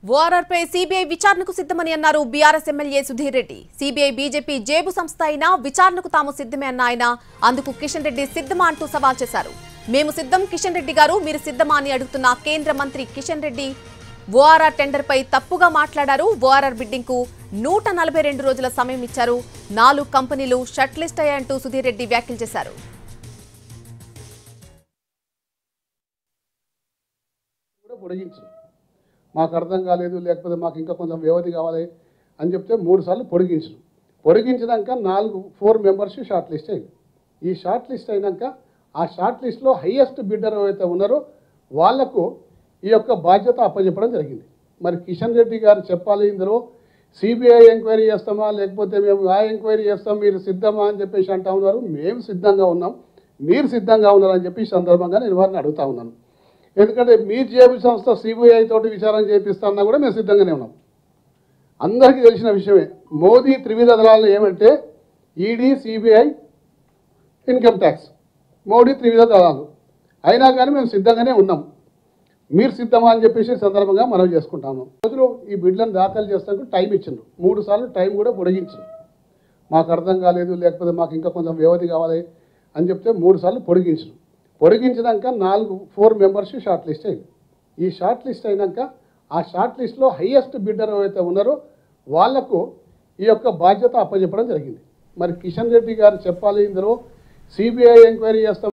ORR పై CBI విచారణకు సిద్ధమని అన్నారు BRS MLA Sudhir Reddy CBI BJP జేబు సంస్థ అయినా విచారణకు తాము సిద్ధమే అన్న ఆయన అందుకు కిషన్ రెడ్డి సిద్ధమా అంటూ సవాల్ చేశారు మేము సిద్ధం కిషన్ రెడ్డి గారు మీరు సిద్ధమా అని అడుగుతున్న కేంద్ర మంత్రి కిషన్ రెడ్డి ఓఆర్ఆర్ టెండర్ పై తప్పుగా మాట్లాడారు ఓఆర్ఆర్ బిడ్డింగ్ కు నూట నలభై రెండు రోజుల సమయం ఇచ్చారు నాలుగు కంపెనీలు షర్ట్ లిస్ట్ అయ్యాయంటూ సుధీర్ రెడ్డి వ్యాఖ్యలు చేశారు కూడా పొడిగించరు మాకు అర్థం కాలేదు లేకపోతే మాకు ఇంకా కొంచెం వ్యవధి కావాలి అని చెప్తే మూడు సార్లు పొడిగించరు పొడిగించినాక నాలుగు ఫోర్ మెంబర్స్ షార్ట్ లిస్ట్ అయింది ఈ షార్ట్ లిస్ట్ అయినాక ఆ షార్ట్ లిస్ట్లో హయ్యెస్ట్ బిడ్డర్ ఎవరైతే ఉన్నారో వాళ్లకు ఈ యొక్క బాధ్యత అప్పచెప్పడం జరిగింది మరి కిషన్ రెడ్డి గారు చెప్పాలి ఇందులో సిబిఐ ఎంక్వైరీ చేస్తామా లేకపోతే మేము ఆ ఎంక్వైరీ చేస్తాం మీరు సిద్ధమా అని చెప్పేసి అంటా ఉన్నారు మేము సిద్ధంగా ఉన్నాం మీరు సిద్ధంగా ఉన్నారని చెప్పి ఈ సందర్భంగా నేను వారిని అడుగుతా ఉన్నాను ఎందుకంటే మీ జేబీ సంస్థ సిబిఐ తోటి విచారణ చేపిస్తాన్నా కూడా మేము సిద్ధంగానే ఉన్నాం అందరికీ తెలిసిన విషయమే మోదీ త్రివిధ దళాలు ఏమంటే ED CBI income tax Modi త్రివిధ దళాలు అయినా కానీ మేము సిద్ధంగానే ఉన్నాం మీరు సిద్ధమా అని చెప్పేసి ఈ సందర్భంగా మనం చేసుకుంటాము రోజులు ఈ బిడ్లను దాఖలు చేస్తానికి టైం ఇచ్చిండ్రు మూడు సార్లు టైం కూడా పొడిగించారు మాకు అర్థం కాలేదు లేకపోతే మాకు ఇంకా కొంచెం వ్యవధి కావాలి అని చెప్తే మూడు సార్లు పొడిగించరు పొడిగించినాక నాలుగు ఫోర్ మెంబర్స్ షార్ట్ లిస్ట్ అయింది ఈ షార్ట్ లిస్ట్ అయినాక ఆ షార్ట్ లిస్ట్లో హయ్యెస్ట్ బిడ్డర్ ఎవరైతే ఉన్నారో వాళ్లకు ఈ యొక్క బాధ్యత అప్పచెప్పడం జరిగింది మరి కిషన్ రెడ్డి గారు చెప్పాలి ఇందులో సిబిఐ ఎంక్వైరీ చేస్తాం